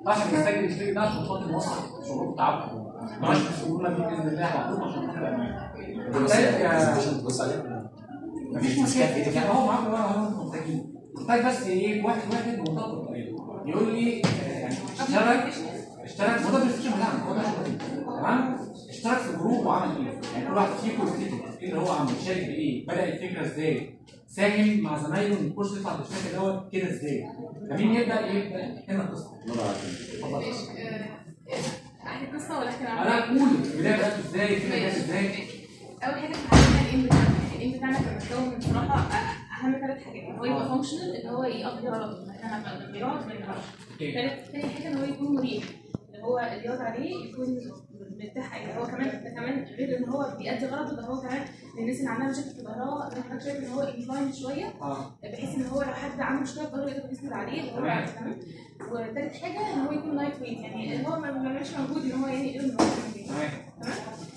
عشان نسجل الفيديو ده عشان خاطر نوصل الشروط بتاعته ماشي السهوله دي باذن الله هحطهم عشان خاطر امان بص محتاج تبص عليه مفيش مشكله يعني هو معاك ورقه اهو محتاجين محتاج بس ايه واحد واحد منطقه الطريق يقول لي آه، يعني اشترك اشترك هو ده البلايستيشن بتاعنا هو ده شغلنا. تمام اشترك في جروب وعمل ايه يعني كل واحد فيكم يفتكر ايه اللي هو عم شارك بايه بدا الفكره ازاي ساهم مع زمايله ان الكورس يطلع بالشكل دوت كده ازاي فمين يبدا يبدا هنا القصه اتفضل احكي قصه ولا احكي انا اقول البدايه بدات ازاي الفكره بدات ازاي اول حاجه اتعلمنا الايم بتاعنا الايم بتاعنا كان متكون من صراحه أ- اهم ثلاث حاجات ان هو يبقى فانكشنال ان هو يقضي غرض احنا لما بنقعد ما نقعدش تالت تاني حاجه ان هو يكون مريح اللي هو اللي يقعد عليه يكون مرتاح اللي هو كمان ده كمان غير ان هو بيأدي غرضه ده هو كمان للناس اللي عندها مشاكل في ظهرها زي ما حضرتك شايف ان هو انكلاين شويه اه بحيث ان هو لو حد عنده مشكله في ظهره يقدر يسند عليه اللي هو تمام. تمام وتالت حاجه ان هو يكون لايت ويت يعني اللي هو ما ما يعملش مجهود ان هو يعني يقدر ان هو يعمل بيه. تمام تمام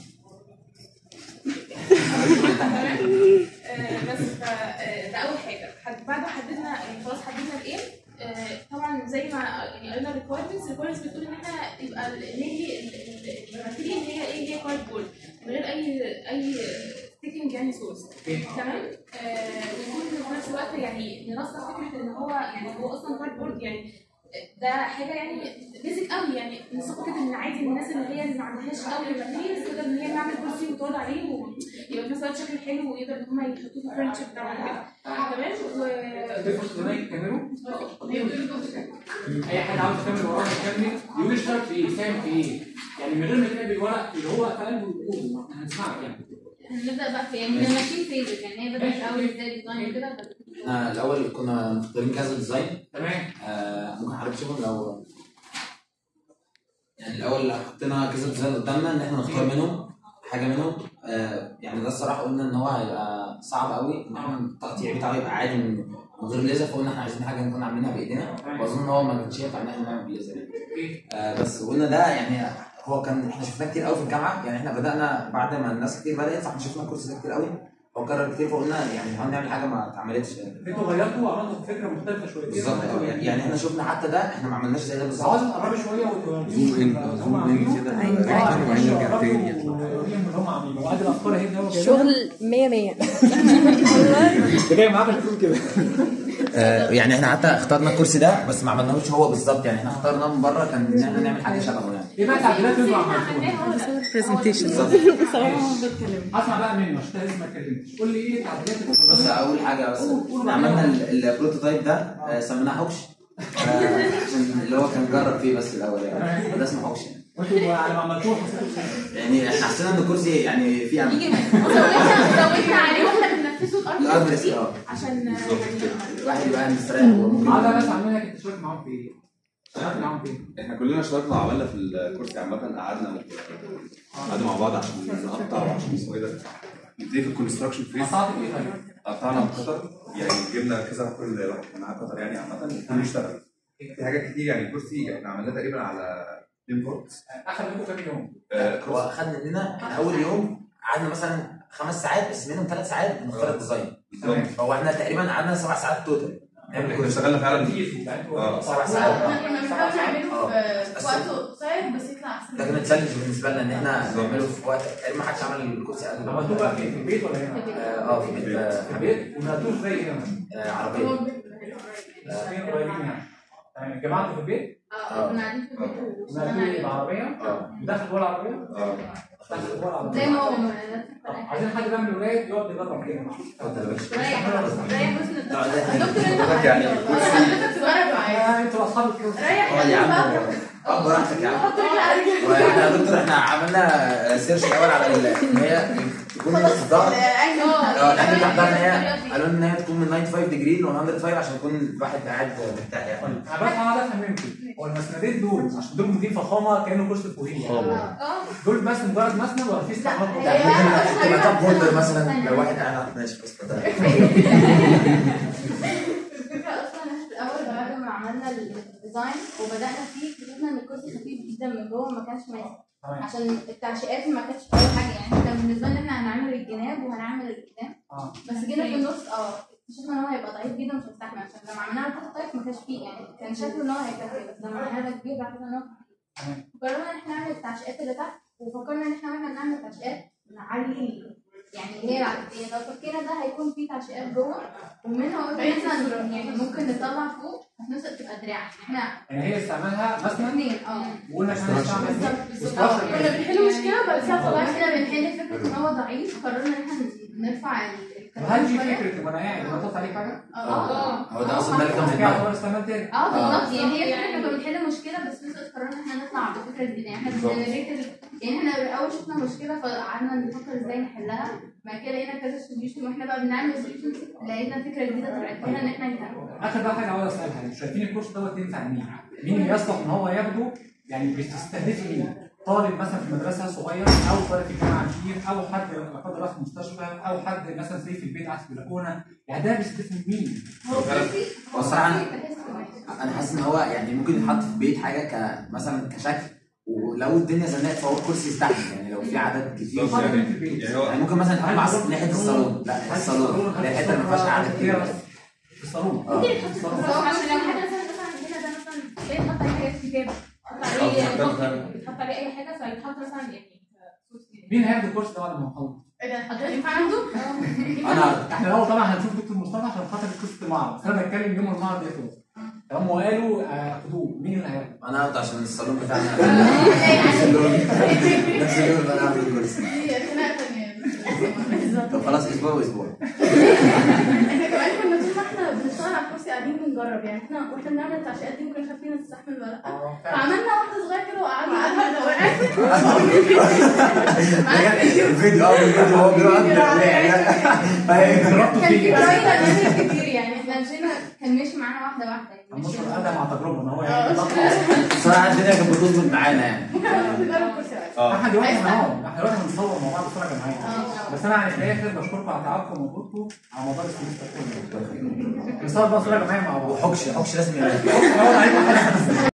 تمام آه، بس ف آه، ده اول حاجه حد بعد ما حددنا يعني خلاص حددنا الايه آه، طبعا زي ما يعني قلنا الريكويرمنتس الريكويرمنتس بتقول ان احنا يبقى المينلي الماتيريال هي ايه هي كارد بورد من غير اي اي ستيكنج يعني سورس تمام آه، ويكون في نفس الوقت يعني نرسخ فكره ان هو يعني هو اصلا كارد بورد يعني ده حاجه يعني بيزك قوي يعني نسيب فكره ان عادي الناس اللي هي اللي ما عندهاش قوي الماتيريالز تقدر ان هي تعمل كرسي وتقعد عليه ويبقى في نفس الوقت شكله حلو ويقدر ان هم يحطوه في الفرنتشر بتاعهم كده تمام و تدخل زمايلك يكملوا اي حد عاوز يكمل وراه يكمل يقول اشترك في ايه ساهم في ايه يعني من غير ما تلاقي بالورق اللي هو في قلبه يقول احنا هنسمعك يعني هنبدا بقى في يعني ماشيين فيزك يعني هي بدات الاول ازاي ديزاين وكده بس احنا الاول كنا مختارين كذا ديزاين تمام آه، ممكن حضرتك تشوفهم لو يعني الاول حطينا كذا ديزاين قدامنا ان احنا نختار منهم حاجه منهم آه، يعني ده الصراحه قلنا ان هو هيبقى صعب قوي ان احنا التقطيع بتاعه يبقى عادي من من غير ليزر فقلنا احنا عايزين حاجه نكون عاملينها بايدينا واظن ان هو ما كانش ينفع ان احنا نعمل بليزر يعني. آه، بس قلنا ده يعني هو كان احنا شفناه كتير قوي في الجامعه يعني احنا بدانا بعد ما الناس كتير بدات فاحنا شفنا الكورس ده كتير قوي هو كرر كتير فقلنا يعني هنعمل حاجه ما اتعملتش انتوا غيرتوا وعملتوا فكره مختلفه شويتين بالظبط اه يعني يعني احنا شفنا حتى ده احنا ما عملناش زي ده بس عاوز بالظبط تقربي شويه زوم ان زوم ان كده ايوه وبعدين نرجع تاني يطلع اللي هم عاملينه وادي الافكار اهي اللي هو جايبها. شغل 100 100 انت جاي معاك عشان تقول كده آه يعني احنا حتى اخترنا الكرسي ده بس ما عملناهوش هو بالظبط يعني احنا اخترناه من بره كان ان احنا نعمل حاجه شبهه يعني ايه بقى التعديلات اللي انتوا عملتوها؟ برزنتيشن اسمع بقى منه عشان لسه ما اتكلمتش قول لي ايه التعديلات اللي انتوا بص اول حاجه بس احنا عملنا ال- البروتوتايب ده آه سميناه حوش آه عشان اللي هو كان جرب فيه بس الاول يعني ده اسمه حوش يعني. وانتوا على ما عملتوه حسيتوا إيه؟ يعني احنا حسينا ان الكرسي يعني فيه امل يجي زودنا زودنا عليه واحنا بننفذه الارض الارض ريسك اه عشان الواحد يبقى مستريح هو ممكن عايز بس اعمل لك انت تشارك معاهم في ايه؟ اشتركت معاهم في ايه؟ احنا كلنا اشتركنا وعملنا في الكورس عامة قعدنا قعدنا مع بعض عشان نقطع وعشان اسمه ايه ده نبتدي في الكونستراكشن فيز قطعت في ايه طيب؟ قطعنا بقطر يعني جبنا كذا كل واحد كان معاه قطر يعني عامة الكل يشتغل في حاجات كتير يعني الكرسي احنا عملناه تقريبا على امبورت اخذ منكم كام يوم؟ هو اخدنا مننا من اول يوم قعدنا مثلا خمس ساعات بس منهم ثلاث ساعات بنختار الديزاين هو احنا تقريبا قعدنا سبع ساعات توتال نعمل كنا اشتغلنا فعلا اه سبع ساعات كنا بنحاول نعمله اه في في وقت قصير بس يطلع احسن ده كان تشالنج بالنسبه لنا ان احنا نعمله في وقت تقريبا ما حدش عمل الكرسي قبل عملتوه بقى فين؟ في البيت ولا هنا؟ اه في بيت آه، في البيت ونقلتوه ازاي هنا؟ آه، عربيه فين قريبين يعني؟ يعني جماعته في البيت؟ اه كنا قاعدين في البيت نقلتوه ايه بعربيه؟ اه دخل جوه العربيه؟ اه دخل جوه العربيه زي ما هو طب عايزين حد بقى من الولاد يقعد يجرب كده اتفضل يا باشا ريح ريح حسن طبعا ده دكتور انت حضرتك يعني حضرتك تجرب معايا آه، انتوا اصحاب الكرسي ريح اه يا عم بقى. اه براحتك يا عم حط رجل على رجل واحنا يا دكتور احنا عملنا سيرش الاول على ال- ان هي تكون في الظهر اه احنا اللي حضرنا ان هي قالوا لنا ان هي تكون من 95 ديجري ل 105 عشان يكون الواحد قاعد مرتاح يعني طيب انا بس عايز افهم منكم هو المسندين دول عشان دول مدين فخامه كانه كرسي فوهيه يعني اه دول بس مجرد مسند ولا في استعمال هي- يعني ممكن تبقى توب هولدر مثلا لو واحد قاعد ماشي بس ده الفكره اصلا إن إحنا في الاول بعد ما عملنا الديزاين وبدانا فيه اكتشفنا ان الكرسي خفيف جدا من جوه ما كانش ماسك تمام عشان التعشيقات ما كانتش اول حاجه يعني كان بالنسبه لنا احنا هنعمل الجناب وهنعمل القدام اه بس جينا في النص اه اكتشفنا ان هو هيبقى ضعيف جدا مش هيستحمل عشان لما عملناه بروتوتايب ما كانش فيه يعني كان شكله ان هو هيكفي بس لما عملناه ده كبير بعد كده ان هو تمام. قررنا ان احنا نعمل التعشيقات اللي تحت وفكرنا ان احنا واحنا بنعمل تعشيقات نعلي يعني اللي هي العددية لو فكينا ده هيكون فيه تعشيقات جوه ومنها قلنا ان احنا يعني ممكن نطلع فوق وفي نفس الوقت تبقى دراع احنا يعني هي استعملها مثلا اثنين اه وقلنا احنا هنستعمل بالظبط كنا structure. بنحل مشكله بعد كده طلعنا كده بنحل فكره ان هو ضعيف قررنا ان احنا نرفع ال- وهل في شوية. فكره وانا قاعد نحط عليه حاجه؟ اه هو ده اصلا ده اللي كان في كده دماغي يعتبر استعمال تاني اه بالظبط آه. يعني هي يعني- فكره كنا بنحل مشكله بس في نفس الوقت قررنا ان احنا نطلع بفكره جديده يعني احنا بالظبط. بنجنريت ال- يعني احنا الاول شفنا مشكله فقعدنا نفكر ازاي نحلها بعد كده لقينا كذا سوليوشن واحنا بقى بنعمل سوليوشن لقينا فكره جديده طلعت لنا ان احنا نعمل اخر بقى حاجه عاوز اسالها انتوا شايفين الكورس دوت ينفع مين؟ مين اللي يصلح ان هو ياخده؟ يعني بتستهدفي مين؟ طالب مثلا في مدرسه صغير او طالب في جامعه كبير او حد لا قدر الله في مستشفى او حد مثلا زي في البيت قاعد في البلكونه يعني ده بيستهدف مين؟ هو فعلا. في هو الصراحة في تحس كويس. انا حاسس ان هو يعني ممكن يتحط في بيت حاجه ك مثلا كشكل ولو الدنيا زنقت فهو الكرسي يستحمل يعني لو في عدد كتير بالظبط طالب يعني في البيت يعني هو يعني ممكن مثلا يتحط مع هل ناحيه الصالون لا الصالون اللي هي الحته اللي ما فيهاش قعده كتير بس في الصالون آه. ممكن يتحط في الصالون. الصالون عشان لو حاجه مثلا مثلا عندنا ده مثلا تلاقي يتحط عليه حاجات كتاب يتحط عليه آه، بالظبط. كتب، يتحط عليه اي حاجه فيتحط مثلا يعني مين هياخد الكورس ده بعد ما نخلص؟ ايه ده حضرتك ينفع عنده؟ انا احنا الاول طبعا هنشوف دكتور مصطفى عشان خاطر قصه المعرض بس انا بتكلم يوم المعرض يخلص تمام وقالوا آه، خدوه مين اللي هياخده؟ انا هاخده عشان الصالون بتاعنا نفس اللون نفس اللون اللي انا هاخد الكرسي دي خناقه ثانيه طب خلاص اسبوع واسبوع احنا كمان كنا طول ما احنا بنشتغل على الكرسي قاعدين بنجرب يعني احنا واحنا بنعمل التعشيقات دي ما كناش عارفين نستحمل ولا لا اه فعلا فعملنا واحده صغيره كده وقعدنا قعدنا وقعت الفيديو اه الفيديو هو بيقعد جربتوا كان في فيه برايد كتير يعني احنا مشينا كان ماشي معانا واحده واحده يعني مش مصر ادى مع تجربه ان هو يعني يطلع. الصراحه الدنيا كانت بتظبط معانا يعني نجرب كرسي واحد اه احنا دلوقتي هنقعد احنا دلوقتي هنصور مع بعض صوره جماعيه اه. بس انا يعني في الاخر بشكركم على تعبكم ومجهودكم على مدار السنين كله نصور بقى صوره جماعيه مع بعض وحكش حكش لازم يبقى أول عليكم